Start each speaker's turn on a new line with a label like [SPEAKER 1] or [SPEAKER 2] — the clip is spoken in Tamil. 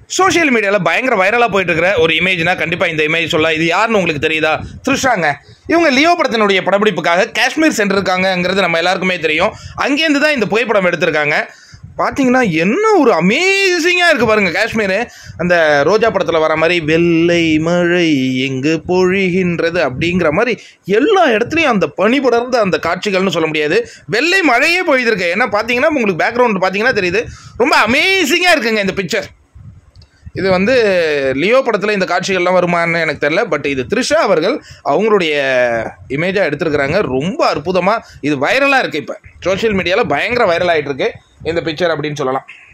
[SPEAKER 1] சோஷியல் மீடியாவில் பயங்கர வைரலாக போயிட்டு இருக்கிற ஒரு இமேஜ்னா கண்டிப்பாக இந்த இமேஜ் சொல்ல இது யாருன்னு உங்களுக்கு தெரியுதா த்ரிஷாங்க இவங்க லியோ படத்தினுடைய படப்பிடிப்புக்காக காஷ்மீர் சென்றிருக்காங்கங்கிறது நம்ம எல்லாருக்குமே தெரியும் அங்கேருந்து தான் இந்த புகைப்படம் எடுத்திருக்காங்க பார்த்தீங்கன்னா என்ன ஒரு அமேசிங்காக இருக்குது பாருங்கள் காஷ்மீர் அந்த ரோஜா படத்தில் வர மாதிரி வெள்ளை மழை எங்கு பொழிகின்றது அப்படிங்கிற மாதிரி எல்லா இடத்துலையும் அந்த பனி படர்ந்த அந்த காட்சிகள்னு சொல்ல முடியாது வெள்ளை மழையே பொழிதிருக்கு ஏன்னா பார்த்தீங்கன்னா உங்களுக்கு பேக்ரவுண்ட் பார்த்தீங்கன்னா தெரியுது ரொம்ப அமேசிங்காக இருக்குங்க இந்த பிக்சர் இது வந்து லியோ படத்தில் இந்த காட்சிகள்லாம் வருமான்னு எனக்கு தெரியல பட் இது த்ரிஷா அவர்கள் அவங்களுடைய இமேஜாக எடுத்திருக்கிறாங்க ரொம்ப அற்புதமாக இது வைரலாக இருக்குது இப்போ சோஷியல் மீடியாவில் பயங்கர வைரல் ஆகிட்டு இருக்கு இந்த பிக்சர் அப்படின்னு சொல்லலாம்